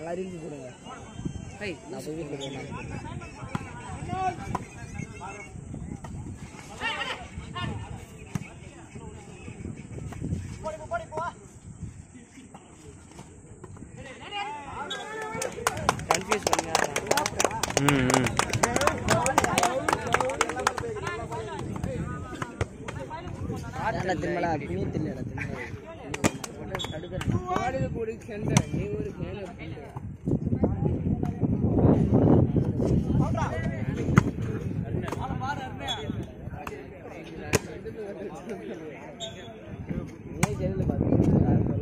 நல்லா ரீல்ஸ் போடுங்க ஏய் நான் போய் வீட்டில் போனேன் கன்ஃபியூஸ் பண்ணி ம் ம் ஏன்டா திரும்பலா துணி தெரியலடா திரும்ப பாடியில் போடு சென்டர் நீ ஒரு மேலே நீ ஜெயிலில் பார்த்து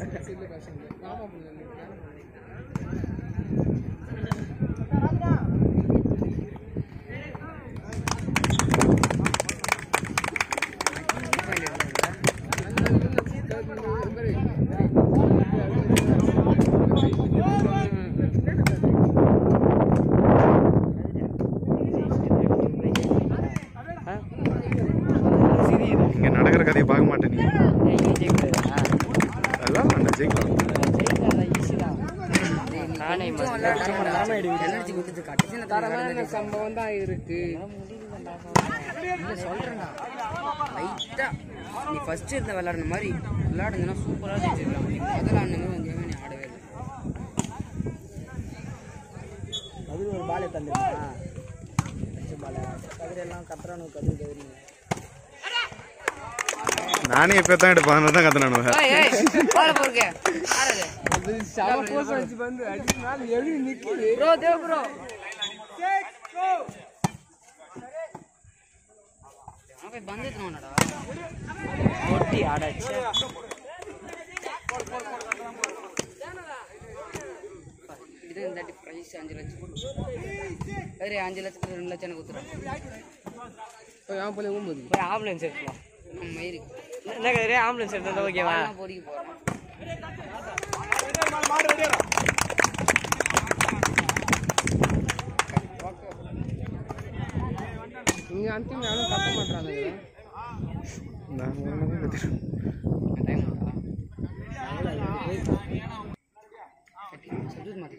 இங்கே நடக்கிற கதையை பார்க்க மாட்டேன் நீ அதெல்லாம் வேண்டாம் ஜெயிக்கலாம் நானே எனர்ஜி கொடுத்து காட்டு தரமான சம்பவம் தான் இருக்கு சொல்றேன்டா லைட்டா நீ ஃபர்ஸ்ட் இருந்த விளையாடுன மாதிரி விளையாடுங்கன்னா சூப்பரா ஜெயிச்சிருக்கலாம் நீ முதல்ல ஆடின மாதிரி உங்க கேமே நீ ஆடவே இல்லை கதிர் ஒரு பாலை தந்துருமா அடிச்ச பாலை கதிர் எல்லாம் கத்துறானு கதிர் கதிர் நானே இப்போ தான் எடுப்பேன் அதனால தான் கற்றுனானுவேன் ஏய் ஏய் பால போறீங்க ஆறாது அது சம போஸ் வச்சு வந்து அடிச்சு மேல எழுதி நிக்குது ப்ரோ தேவ ப்ரோ அவன் பந்து எடுத்துனாடா ஒட்டி ஆடாச்சு இது இந்த வாட்டி ப்ரைஸ் அஞ்சு லட்சம் சரி அஞ்சு லட்சத்துக்கு ரெண்டு லட்சம் எனக்கு கொடுத்துருவான் போய் அவன் போல ஊம்புது போய் ஆம்புலன்ஸ் எடுக்கலாம் நம்ம மயிறு என்ன கதிரே ஆம்புலன்ஸ் எடுத்தா ஓகேவா நான் பொறிக்க போகிறேன் இங்க அந்திம் யாரும் கத்த மாட்டாங்க நான் ஒன்று தான் கற்றுறேன் டைம் சர்வீஸ் மாற்றி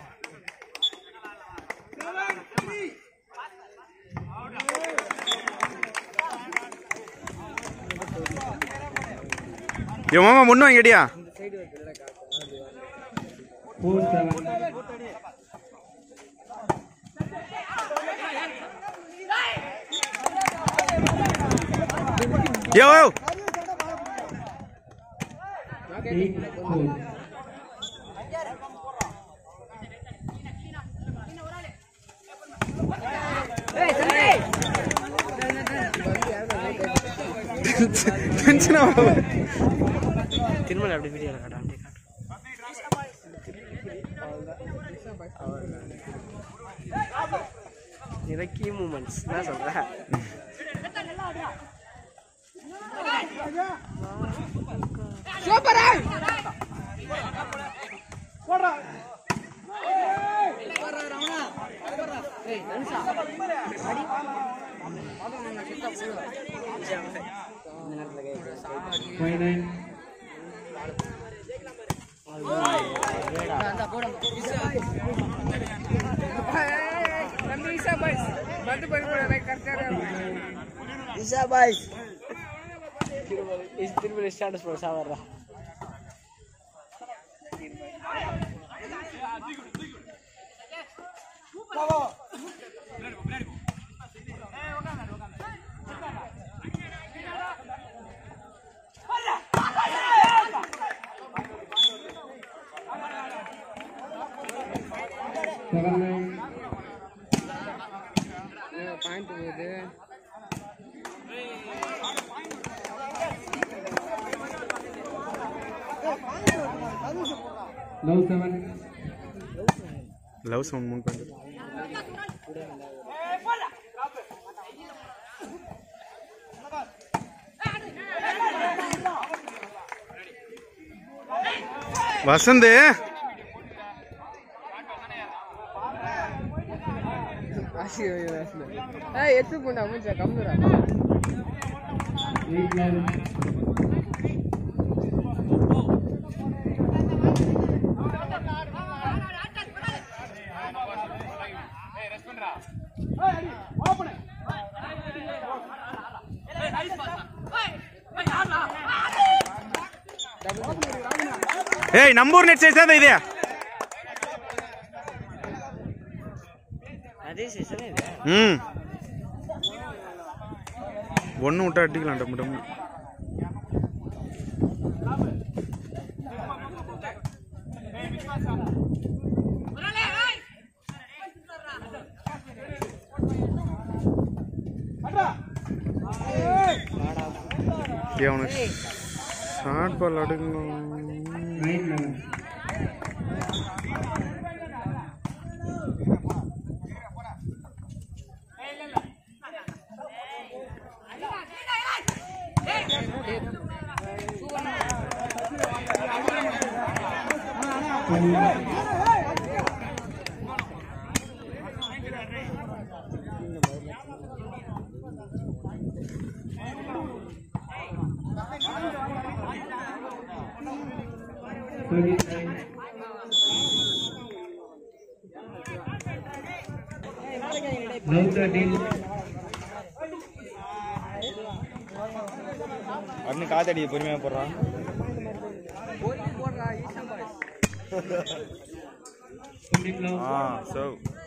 என் மாமா முன்ன வாங்கடியா யோ யோ டென்ஷன் ஆகும் திருமலை அப்படி வீடியோ காட்டு அப்படியே காட்டு இதெல்லாம் கீ மூமெண்ட்ஸ் என்ன சொல்ற நம்ம ஈசா பாய்ஸ் வந்து போய் கரெக்டாக இஷா பாய்ஸ் திருமலை ஸ்டேட்டஸ் போட சாவறா பாயிண்ட் போகுது லவ் சவுண்ட் மூணு பண்ணு வசந்த் வாசி ஏய் எத்து போண்டா மூஞ்சா கம்முடா ಏಯ್ ನಮ್ಮೂರ್ ನೆಟ್ ಸೇರ್ಸದ ಇದೆಯಾ அதே சீசனே இது ம் ஒன்று விட்டா அடிக்கலாம் டம்மு டம்மு ஏய், அவனுக்கு ஷார்ட் பால் அடுங்க அண்ணு காத்தடி பொறுமையா போடுறான் ஆ சோ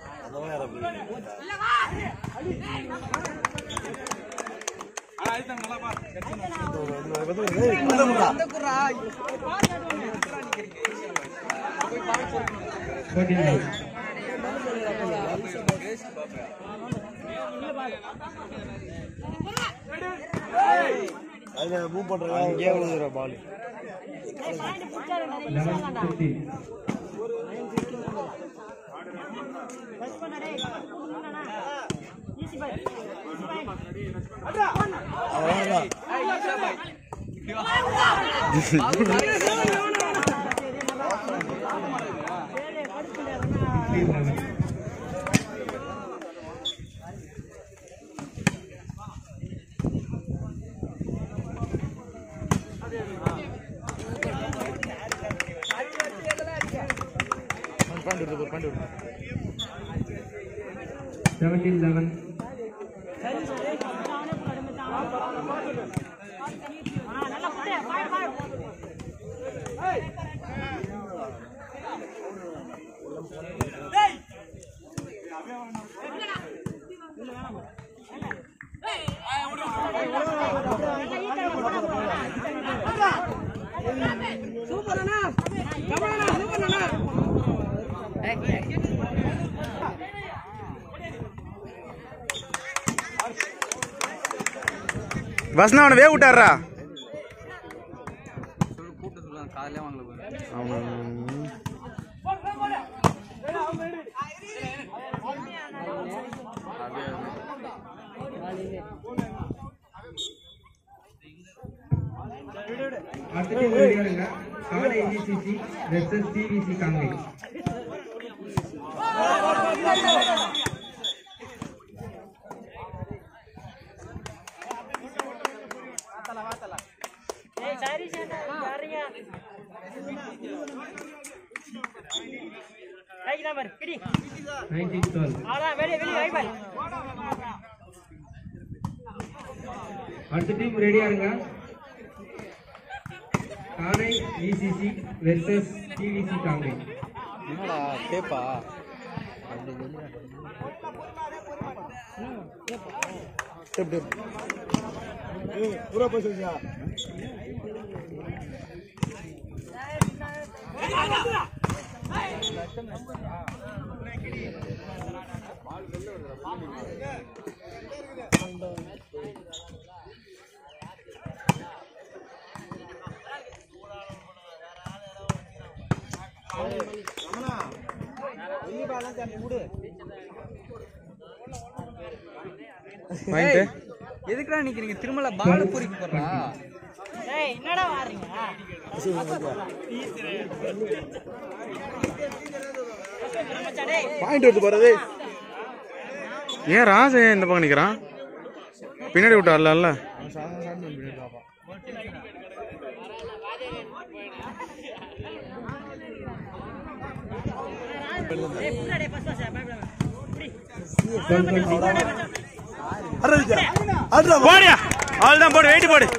அங்கேயே விழுதுற பால் பாண்டு விடுது பாண்டு விடுது 17 11 வசனா அவனை வே விட்டாரா கூட்ட சொல்லுவாங்க காலையிலே வாங்கல போய் அவன் அடுத்த டீம் ரெடியாருங்க காலை இசிசி வெர்சஸ் டிவிசி காங்கை நைன்டீன் டுவெல் அடுத்த டீம் ரெடியா இருங்க கானை இசிசி வெர்சஸ் டிவிசி காங்கை என்னடா கேப்பா பாயிண்ட் எதுக்குடா நிக்கிறீங்க திருமலை பால் பொறிக்க போடுறா பாயிண்ட் எடுத்து போறது ஏன் ராஜ ஏன் இந்த பக்கம் நிக்கிறான் பின்னாடி விட்டார்ல இல்ல போடியா அவ்வளோதான் போடு வெயிட் போடு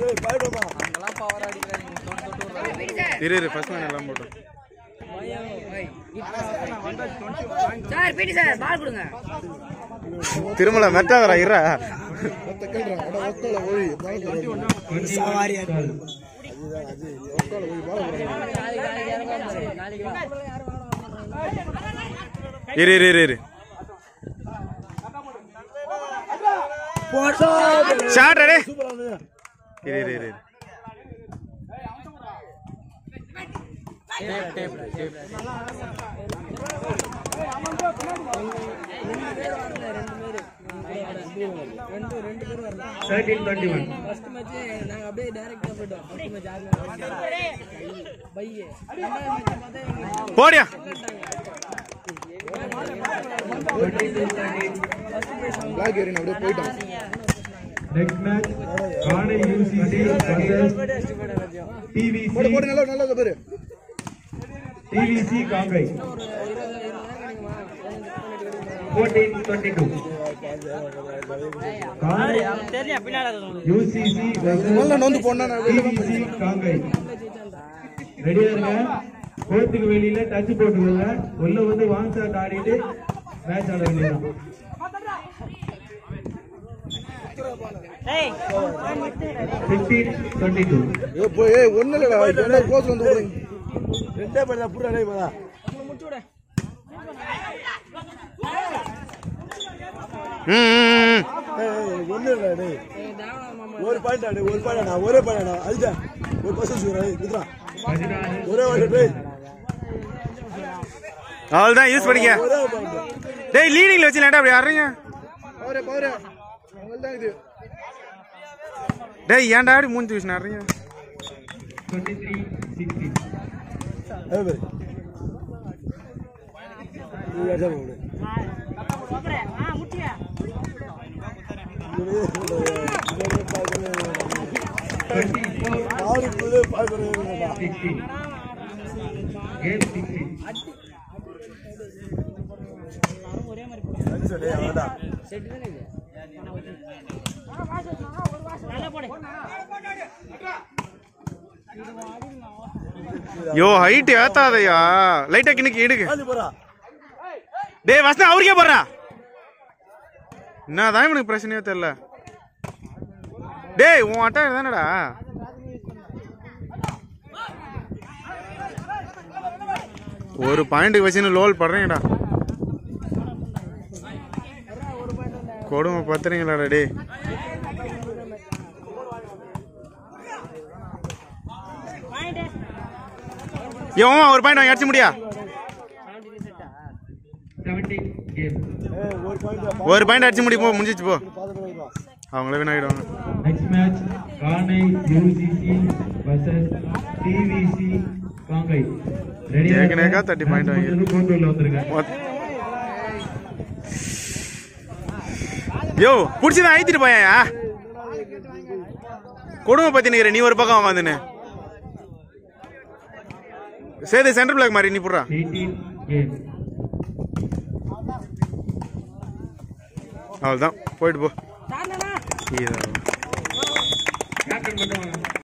இரு இரு ஃபர்ஸ்ட் மேன் எல்லாம் போட்டு சார் பிடி சார் பால் கொடுங்க திருமலை மெட்டாதரா இரா இரு இரு இரு இரு ஷாட் அடே இரு இரு இரு thirteen twenty one first match நாங்க அப்படியே டைரக்டா போயிட்டோம் ஃபர்ஸ்ட் மேட்ச் ஆறு பையே போடியா நெக்ஸ்ட் மேட்ச் கானை யூசிசி வர்சஸ் டிவிசி டிவிசி காங்கை ஃபோர்டீன் டுவெண்ட்டி டூ கானை தெரியல பின்னாடி யூசிசி டிவிசி காங்கை ரெடியா இருங்க கோர்ட்டுக்கு வெளியில டச் போட்டுக்கோங்க உள்ள வந்து வான் ஷாட் ஆடிட்டு மேட்ச் ஆட வேண்டியதான் ஃபிஃப்டீன் டுவெண்ட்டி டூ ம் ம், ம் ஒரு பாயிண்ட் ஆடு ஒரு பாயிண்ட் ஆடா ஒரே பாயிண்ட் ஆடா அதுதான் ஒரு பர்சன்ட் இதுதான் பதினாலு ஒரே வாட்டி ட்ரை அவ்வளோதான் யூஸ் பண்ணிக்க ஒரே பாயிண்ட் டேய் லீடிங்ல வச்சு லேட்டா அப்படி அறீங்க பவரே பவரே அவங்கள்தான் இது டேய் ஏன்டா அப்படி மூஞ்சி வச்சு அறீங்க டுவெண்ட்டி த்ரீ சிக்ஸ்டீன் அதே மாதிரி இது அடிச்சா போடு டுவெண்ட்டி ஃபோர் நாலு புள்ளி பாய் பண்ணுங்க சிக்ஸ்டீன் கேம் சிக்ஸ்டீன் சரி அவ்வளோதான் யோ ஹைட் ஏத்தாதையா லைட்டா கிணக்கு எடுக்கு காந்தி போறா டேய் வசந்தா அவருக்கே போடுறா என்னதான் இவனுக்கு பிரச்சனையோ தெரியல டேய் உன் அட்டா தானடா ஒரு பாயிண்ட்டுக்கு வச்சுன்னு லோல் படுறீங்கடா கொடுமை பத்துறீங்களாடா டேய் எவன் ஒரு பாயிண்ட் வாங்கி அடிச்சு முடியா செவன்டீன் கேம் ஏய் ஒரு பாயிண்ட் ஒரு பாயிண்ட் அடிச்சு முடி போ முடிஞ்சிச்சு போ பார்த்துட்டு வா அவங்களே வின் ஆயிடுவாங்க நெக்ஸ்ட் மேட்ச் கானை யூசிசி வர்சஸ் டிவிசி காங்கை ரெடியா ஏற்கனவே தேர்ட்டி பாயிண்ட் வாங்கி கோர்ட்டுல வந்திருக்க மொத்- யோ புடிச்சதான் அழுத்திட்டு போயா கொடுமை பத்தி நிக்கிற நீ ஒரு பக்கம் உட்காந்துன்னு சேது சென்டர் பிளாக் மாதிரி நீ புடுறா எயிட்டீன் கேம் அவ்வளவுதான் போயிட்டு போ தாண்டனா இதோ. கேப்டன் மட்டும்